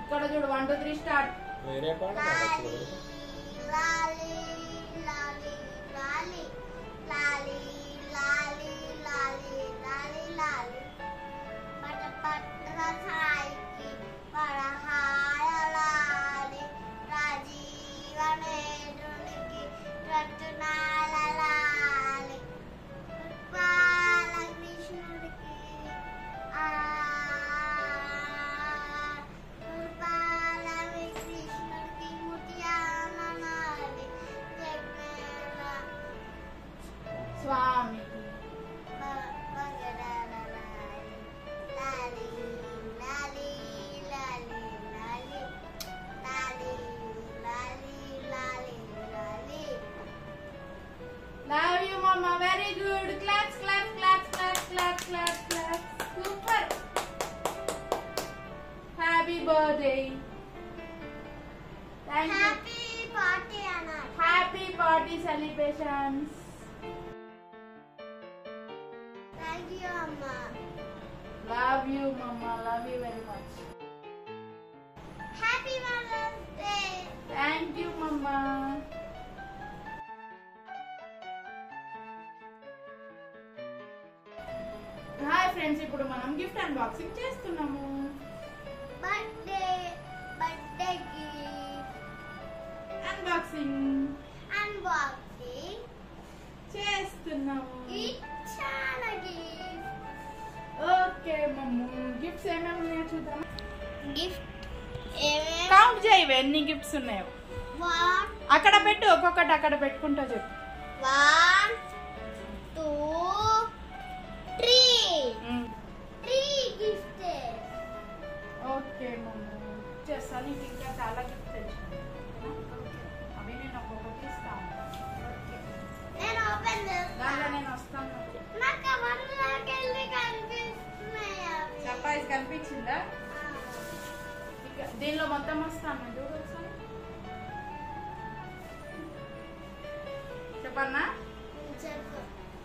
ఇక్కడ చూడు one two three start వేరే పాట పాడొచ్చు కదా. లాలి లాలి లాలి లాలి లాలి లాలి లాలి లాలి పట పట్ర సాయికి పరహాయ లాలి రాజీవనేటునికి రత్నాల లాలి బాలకృష్ణుడికి ఆ బాలకృష్ణుడికి ముత్యాల నాలి జగేల స్వామికి బగడాల లాలి లాలి లాలి లాలి లాలి లాలి లాలి లాలి లవ్ యూ మమ్మ very good claps claps claps claps claps claps claps super happy birthday thank you happy party అన్నారు happy party celebrations thank you అమ్మా లవ్ యూ మమ్మ love you very much happy mother's day thank you మమ్మ hi friends ఇప్పుడు మనం gift unboxing చేస్తున్నాము birthday birthday gift unboxing unboxing చేస్తున్నాము చాలా gift okay మమ్ము గిఫ్ట్స్ ఏమేమి ఉన్నాయో చూద్దాం గిఫ్ట్ ఏమేమి కౌంట్ చేయవే ఎన్ని గిఫ్ట్స్ ఉన్నాయో వన్ అక్కడ పెట్టు ఒక్కొక్కటి అక్కడ పెట్టుకుంటా చెప్పు one two three three gift okay మమ్ము చేస్తాను నీకు ఇంకా చాలా గిఫ్ట్స్ తెచ్చాను అవి నేను ఒక్కొక్కటి ఇస్తాను నేను ఓపెన్ దాంట్లో చేస్తాను నేను వస్తాను నా కవర్లోకి వెళ్ళి కనిపిస్తున్నాయి అవి సర్ప్రైజ్ కనిపించిందా ఆ. ఇక దీనిలో మొత్తం వస్తాను చూడు ఒకసారి చెప్పన్నా చెప్పు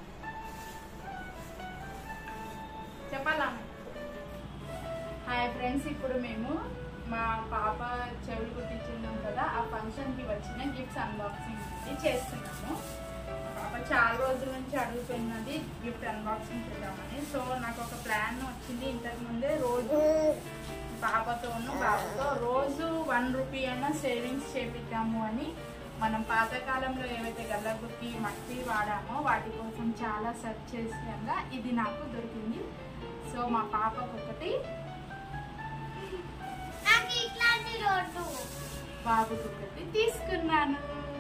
చెప్పాలా హాయ్ ఫ్రెండ్స్ ఇప్పుడు మేము మా పాప చెవులు కుట్టించున్నాం కదా ఆ ఫంక్షన్కి వచ్చిన గిఫ్ట్స్ అన్బాక్సింగ్ అనేది చేస్తున్నాము మా పాప చాలా రోజుల నుంచి అడుగుతున్నది గిఫ్ట్ అన్బాక్సింగ్ చేద్దామని సో నాకు ఒక ప్లాన్ వచ్చింది ఇంతకు ముందే రోజు పాపతోను బాబుతో రోజు వన్ రూపీ అయినా సేవింగ్స్ చేపిద్దాము అని మనం పాతకాలంలో ఏవైతే గల్లగుత్తి మట్టి వాడామో వాటి కోసం చాలా సెర్చ్ చేసాక ఇది నాకు దొరికింది సో మా పాపకు ఒకటి నాకు ఇట్లాంటి రోడ్డు బాబుకి ఒకటి తీసుకున్నాను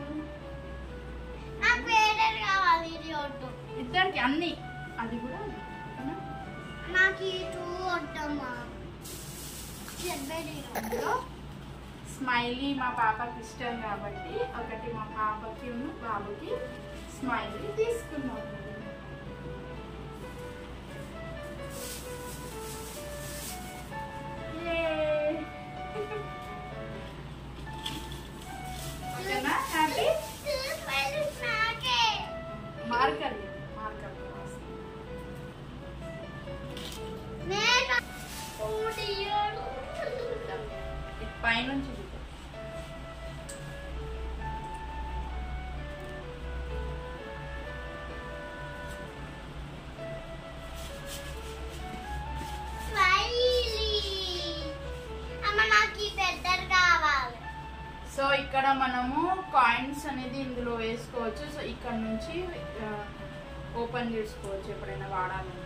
నాకు వేరే కావాలి ఈ రోడ్డు ఇద్దరికి అన్ని అది కూడా ఓకేనా? నాకు ఈ టూ వద్దమ్మా చెప్పేది అందులో స్మైలీ మా పాపకి ఇష్టం కాబట్టి ఒకటి మా పాపకి ఉన్న బాబుకి స్మైలీ తీసుకున్నాము Yay! ఓకేనా హ్యాపీ నాకే మార్కర్ మార్కర్ నేను ఊడియోడు. పైనుంచి చూద్దాం. స్మైలీ. అమ్మ నాకు ఈ పెద్దది కావాలి సో ఇక్కడ మనము కాయిన్స్ అనేది ఇందులో వేసుకోవచ్చు సో ఇక్కడ నుంచి ఓపెన్ చేసుకోవచ్చు ఎప్పుడైనా వాడాలని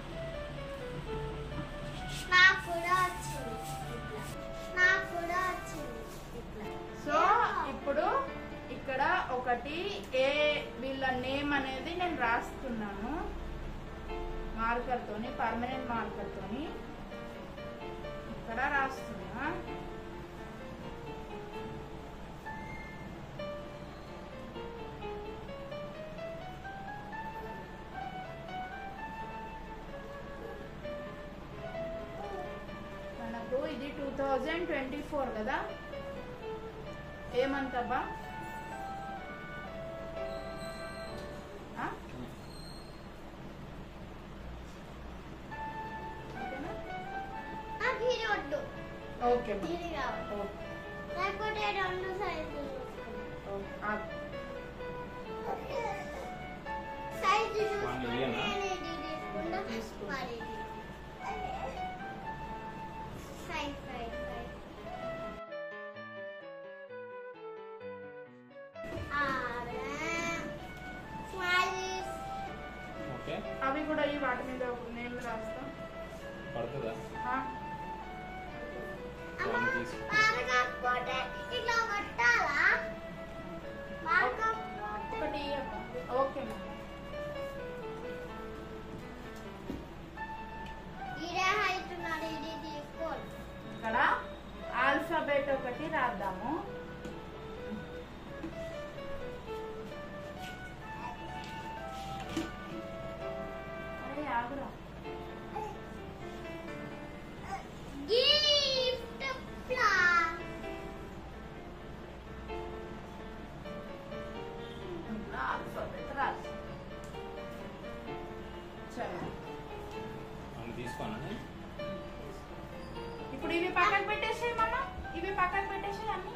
నాకు కూడా వచ్చింది ఇట్లా. నాకు కూడా వచ్చింది ఇట్లా. సో ఇప్పుడు ఇక్కడ ఒకటి ఏ వీళ్ళ నేమ్ అనేది నేను రాస్తున్నాను మార్కర్ తోని పర్మనెంట్ మార్కర్ తోని ఇక్కడ రాస్తున్నా మనకు ఇది టూ థౌజండ్ ట్వంటీ ఫోర్ కదా ఏమంతబ్బా ఆ? ఓకేనా? నాకు ఈ రోడ్డు ఓ ఓకే అమ్మా. ఇది కావాలి ఓకే. లేకపోతే రెండు సైజులు ఓకే. ఆ- సైజు వాడిని చూసుకొని ఇయ్యనా? నేను ఇది తీసుకుంటా తీసుకో. మరి ఇది. Size size size smileys okay అవి కూడా ఈ వాటి మీద నేమ్ రాస్తాం పడుతుందా ఆ? అమ్మ వాడిని తీసుకో పారకపోతే ఇట్లా కొట్టాలా పారకపోతే ఒకటి ఇయ్యమ్మా. ఓకే అమ్మా. ఇదే హైట్ ఉన్నది ఇది తీసుకోండి ఇక్కడ ఆల్ఫాబెట్ ఒకటి రాద్దాము అరే ఆగురా గిఫ్ట్ ప్లాన్ ఆల్ఫాబెట్ రాదు సరే వాడిని తీసుకోనా ఇప్పుడు ఇవి పక్కకు పెట్టేసాయి మమ్మ ఇవి పక్కకు పెట్టేసాయి అన్ని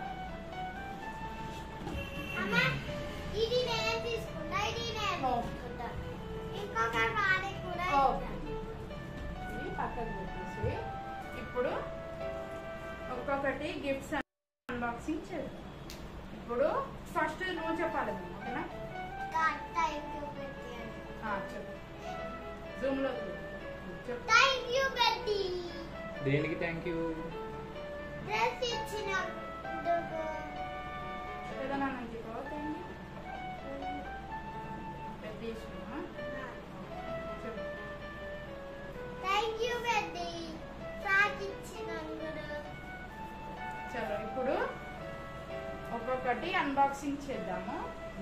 అమ్మ ఇది నేను తీసుకుంటా ఇది నేను తీసుకుంటా ఇంకొక వాడి కూడా ఓకే. ఇస్తా. ఇవి పక్కకు పెట్టేసి ఇప్పుడు ఒక్కొక్కటి గిఫ్ట్స్ అన్బాక్సింగ్ చేద్దాం ఇప్పుడు ఫస్ట్ నువ్వు చెప్పాలి మమ్మ, ఓకేనా థ్యాంక్ యూ బెట్టి ఆ, చెప్పు జూమ్ లో చూడు. చెప్పు థ్యాంక్ యూ బెట్టి దేనికి థ్యాంక్ యూ డ్రెస్ ఇచ్చినందుకు ఏదైనా నాకు చెప్పవా థ్యాంక్ యూ పెట్టేసినా చెప్పు థ్యాంక్ యూ బెట్టి సాకి ఇచ్చినందుకు చలో ఇప్పుడు ఒక్కొక్కటి అన్బాక్సింగ్ చేద్దాము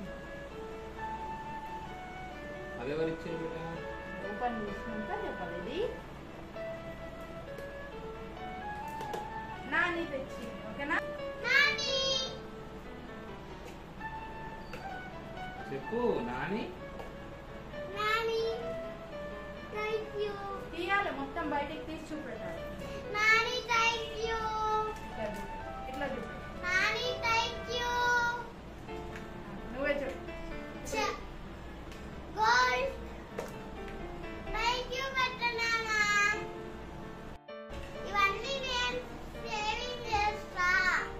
అది ఎవరు ఇచ్చారు బిడ్డ ఓపెన్ చేసినాక చెప్పాలి ఇది నాని తెచ్చి ఓకేనా నాని చెప్పు నాని నాని థ్యాంక్ యూ తీయాలి మొత్తం బయటికి తీసి చూపెట్టాలి నాని థ్యాంక్ యూ ఇట్లా చూపు. ఇట్లా చూపు నాని థ్యాంక్ యూ నువ్వే చెప్పు గోల్డ్ థ్యాంక్ యూ పెట్టనామా ఇవన్నీ నేను సేవింగ్ చేస్తా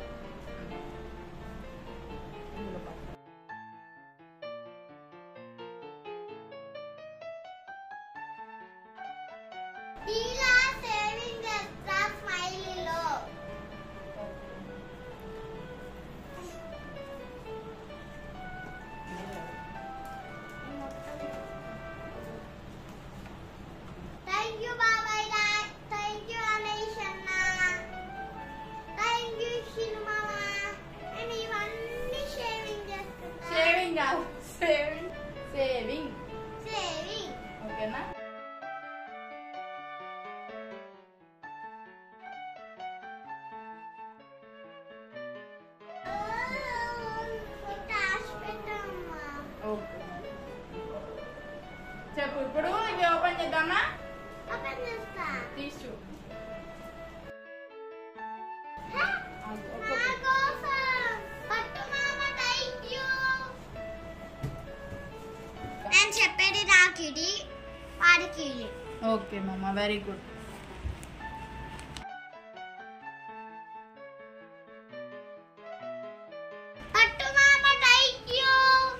ఇందులో పట్టు. ఇలా సేవింగ్ చేస్తా స్మైలీలో థ్యాంక్ యూ బాబాయ్ థ్యాంక్ యూ అనేష్ అన్న థ్యాంక్ యూ షిను మామ నేను ఇవన్నీ షేవింగ్ చేసుకుంటా సేవింగ్ కాదు సేవింగ్ సేవింగ్ సేవింగ్ ఓకేనా క్యాష్ పెట్టమ్మా ఓకే చెప్పు ఇప్పుడు ఇవి ఓపెన్ చేద్దామా ఓపెన్ చేస్తా తీసి చూడు హా, అది నా ఒక్కొక్కటి. కోసం పట్టు మామ థ్యాంక్ యూ నేను చెప్పేది నాకు ఇది వాడికి ఇది ఓకే మమ్మ వెరీ గుడ్ పట్టు మామ థ్యాంక్ యూ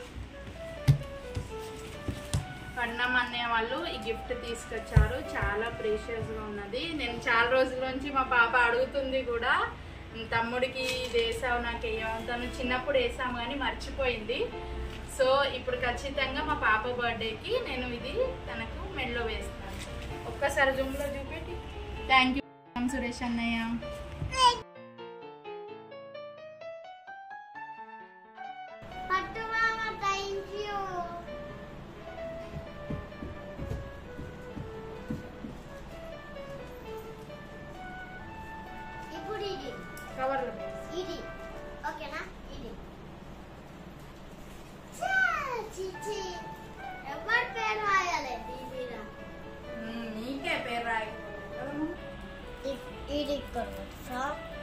కన్నం అనే వాళ్ళు ఈ గిఫ్ట్ తీసుకొచ్చారు చాలా ప్రీషియస్ గా ఉన్నది నేను చాలా రోజుల నుంచి మా పాప అడుగుతుంది కూడా తమ్ముడికి ఇది వేసావు నాకు వేయవు తను చిన్నప్పుడు వేసాము కానీ మర్చిపోయింది సో ఇప్పుడు ఖచ్చితంగా మా పాప బర్త్డేకి నేను ఇది తనకు మెడలో వేస్తాను ఒక్కసారి జూమ్లో చూపెట్టి థ్యాంక్ యూ సురేష్ అన్నయ్య పట్టు మామ థ్యాంక్ యూ ఇప్పుడు ఇది కవర్లో ఇది ఓకేనా ఇది ఛా, చిచి ఎవరి పేరు రాయాలి దీని మీద నీకే పేరు రాయకపోతే కదా మమ్మ? ఇది ఇక్కడ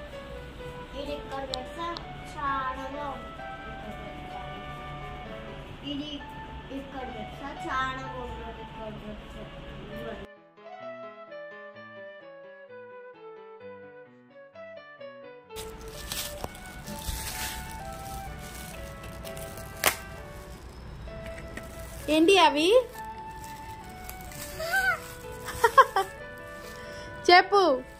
ఇది ఇక్కడ పెడతా చాలా బాగుంటుంది ఇక్కడ పెడతా ఏంటి అవి చెప్పు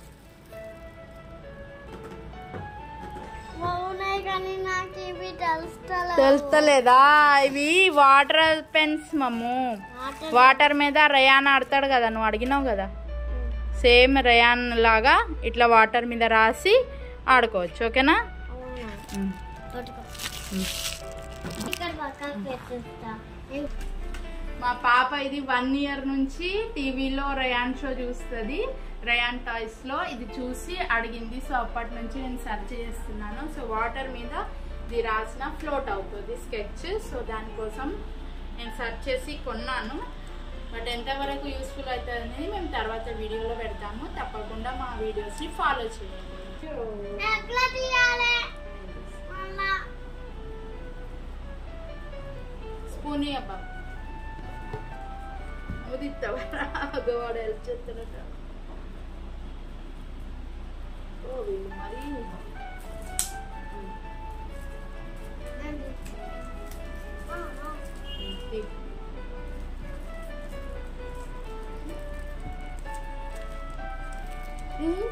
బాగున్నాయి కానీ నాకు ఇవి తెలుస్తలేదు తెలుస్తలేదా ఇవి వాటర్ పెన్స్ మమ్ము వాటర్ మీద రయాన్ ఆడతాడు కదా నువ్వు అడిగినావు కదా సేమ్ రయాన్ లాగా ఇట్లా వాటర్ మీద రాసి ఆడుకోవచ్చు ఓకేనా అవునా ఉమ్. పట్టుకో ఉమ్. ఇక్కడ పక్కకు పెట్టేస్తా మా పాప ఇది వన్ ఇయర్ నుంచి టీవీలో రయాన్ షో చూస్తుంది రయాన్ టాయ్స్ లో ఇది చూసి అడిగింది సో అప్పటి నుంచి నేను సెర్చ్ చేస్తున్నాను సో వాటర్ మీద ఇది రాసిన ఫ్లోట్ అవుతుంది స్కెచ్ సో దానికోసం నేను సెర్చ్ చేసి కొన్నాను బట్ ఎంతవరకు యూస్ఫుల్ అవుతుంది అనేది మేము తర్వాత వీడియోలో పెడతాము తప్పకుండా మా వీడియోస్ని ఫాలో చేయండి ఎట్లా తీయాలి మళ్ళా స్పూన్ అబ్బా ఉదిస్తావా గోవాడు హెల్ప్ చేస్తున్నట్టు ఓ వీళ్ళు మరి తీ. ఉమ్.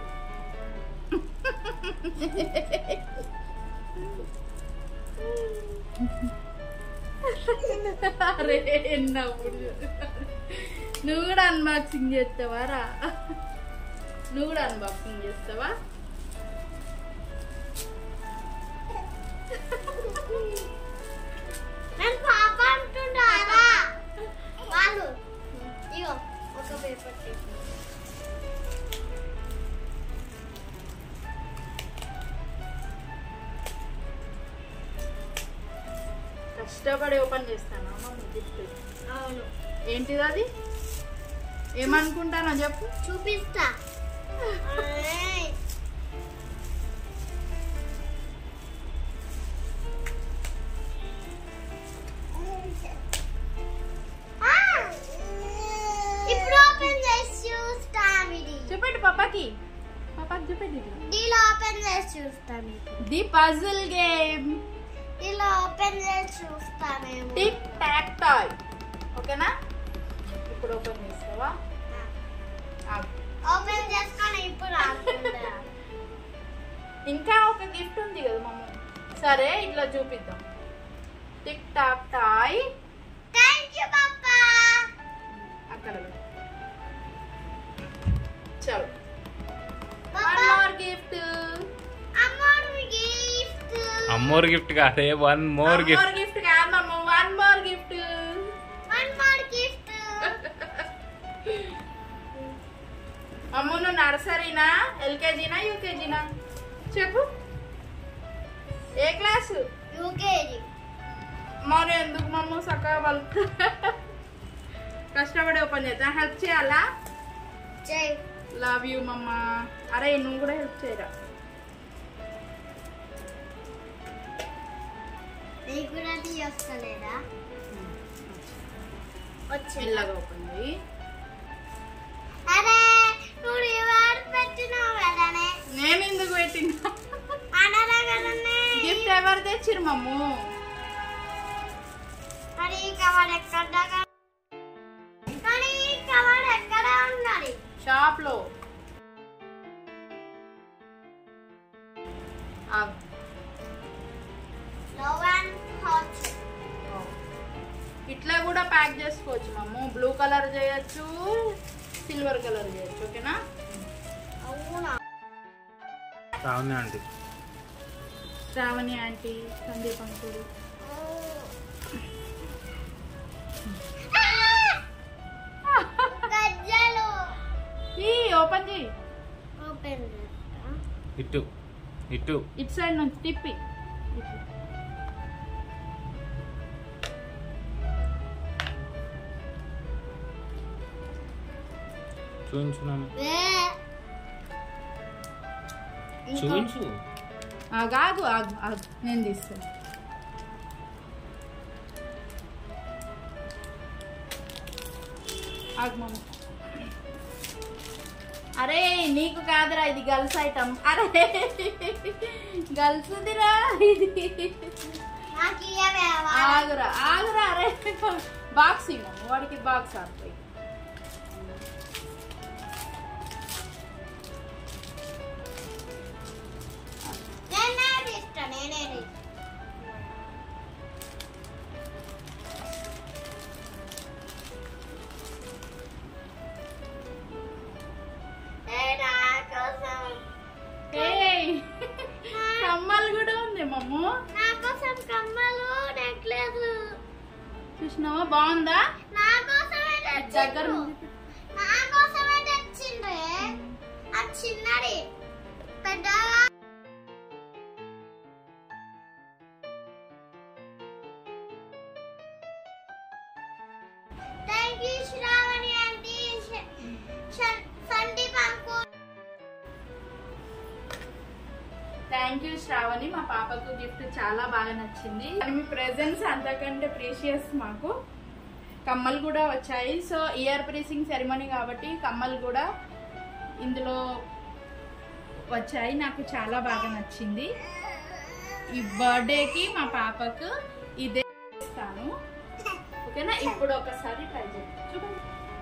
అరే నవ్వుడు నువ్వు కూడా అన్బాక్సింగ్ చేస్తావా రా నువ్వు కూడా అన్బాక్సింగ్ చేస్తావా నేను పాప అంటున్నారా వాళ్ళు ఇగో ఒక పేపర్ కష్టపడి ఓపెన్ చేస్తాను అమ్మ గిఫ్ట్ అవును ఏంటిది అది ఏమనుకుంటానో చెప్పు చూపిస్తా ఏయ్. ఆ! ఇప్పుడు ఓపెన్ చేసి చూస్తాం ఇది చెప్పండి పాపాకి పాపాకి చెప్పండి దీలో ఓపెన్ చేసి చూస్తాం ఇది ది పజిల్ గేమ్ దీలో ఓపెన్ చేసి చూస్తామేమో టిక్ టాక్ టాయ్ ఓకేనా ఇప్పుడు ఓపెన్ చేస్తావా ఆగు. ఓపెన్ చేసుకొని ఇప్పుడు ఆడుకుంటా ఇంకా ఒక గిఫ్ట్ ఉంది కదా మమ్మ సరే ఇట్లా చూపిద్దాం tic tac toy thank you పాపా అక్కడ పెట్టు. చలో వన్ పాపా మోర్ గిఫ్ట్ అమ్మోడు గిఫ్ట్ అమ్మోర్ గిఫ్ట్ కాదే one more gift more gift కాదు మమ్మ one more gift one more gift అమ్ము నువ్వు నర్సరీనా ఎల్కేజీనా యూకేజీనా చెప్పు ఏ క్లాసు యూకేజీ మరి ఎందుకు మమ్మ చక్కగా వాళ్ళు కష్టపడి ఓపెన్ చేద్దాం హెల్ప్ చేయాలా జై లవ్ యూ మమ్మ అరే నువ్వు కూడా హెల్ప్ చేయరా నీకు కూడా తీయొస్తలేదా వచ్చింది మెల్లగా ఓపెన్ చేయి అరే నువ్వు రివార్డ్ పెట్టినావు కదనే నేను ఎందుకు పెట్టినా అనరా కదనే గిఫ్ట్ ఎవరు తెచ్చిరు మమ్ము మరి ఈ కవర్ ఎక్కడ కానీ ఈ కవర్ ఎక్కడ ఉన్నది షాప్ లో ఆగు. లవ్ అండ్ హాట్ ఇట్లా కూడా ప్యాక్ చేసుకోవచ్చు మమ్ము బ్లూ కలర్ చేయొచ్చు సిల్వర్ కలర్ చేయొచ్చు ఓకేనా అవునా రావునే aunty Shravani aunty Sandeep uncle గజ్జలు ఈ ఓపెన్ చేయి ఓపెన్ ఇటు ఇటు ఇటు సైడ్ నుంచి తిప్పి ఇటు. చూపించున్నాను ఇంకో- చూపించు ఆగు ఆగు ఆగు ఆగు నేను తీస్తాను ఆగు మమ్మ అరే నీకు కాదురా ఇది గర్ల్స్ ఐటమ్ అరే గర్ల్స్దిరా ఇది నాకు ఇయ్యవే వా. ఆగురా ఆగురా అరే బాక్స్ ఇవ్వము వాడికి బాక్స్ ఆడుతాయి నేనే తీస్తా, నేనే తీస్తా. ఏ నా కోసం ఏయ్ కమ్మలు కూడా ఉంది మమ్ము నా కోసం కమ్మలు నెక్లెస్ చూసినావా బాగుందా నా కోసమే దగ్గర తెచ్చిండ్రు ఉంది. నా కోసమే తెచ్చిండ్రే అది చిన్నది పెద్దగా thank you Shravani aunty Sandeep uncle thank you Shravani మా పాపకు గిఫ్ట్ చాలా బాగా నచ్చింది కానీ మీ ప్రెజెన్స్ అంతకంటే ప్రీషియస్ మాకు కమ్మలు కూడా వచ్చాయి సో ఇయర్ ప్రీసింగ్ సెరమనీ కాబట్టి కమ్మలు కూడా ఇందులో వచ్చాయి నాకు చాలా బాగా నచ్చింది ఈ బర్త్డేకి మా పాపకు ఇదే ఇస్తాను ఓకేనా ఇప్పుడు ఒకసారి ట్రై చేద్దాం చూడండి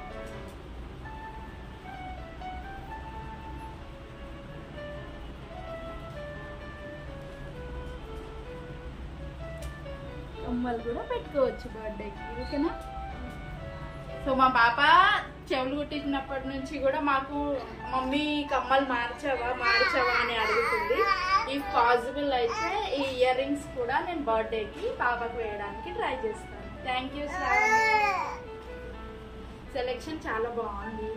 కమ్మలు కూడా పెట్టుకోవచ్చు బర్త్డేకి ఓకేనా సో మా పాప చెవులు కుట్టించినప్పటి నుంచి కూడా మాకు మమ్మీ కమ్మలు మార్చావా మార్చావా అని అడుగుతుంది ఇఫ్ పాసిబుల్ అయితే ఈ ఇయర్ రింగ్స్ కూడా నేను బర్త్డేకి పాపకు వేయడానికి ట్రై చేస్తాను థ్యాంక్ యూ సెలెక్షన్ చాలా బాగుంది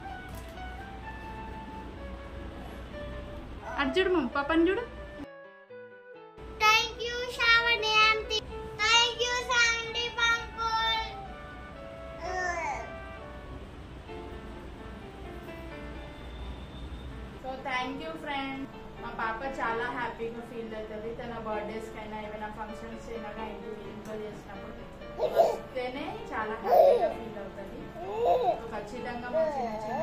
అది చూడు మమ్మీ పాపని చూడు thank you Shravani aunty thank you Sandeep uncle so thank you friend మా పాప చాలా హ్యాపీగా ఫీల్ అవుతుంది తన బర్త్డేస్ కైనా ఏమైనా ఫంక్షన్స్ అయినా ఇంటి ఇంట్లో చేసినప్పుడు వస్తేనే చాలా హ్యాపీగా ఫీల్ అవుతుంది సో ఖచ్చితంగా మా చిన్న చిన్న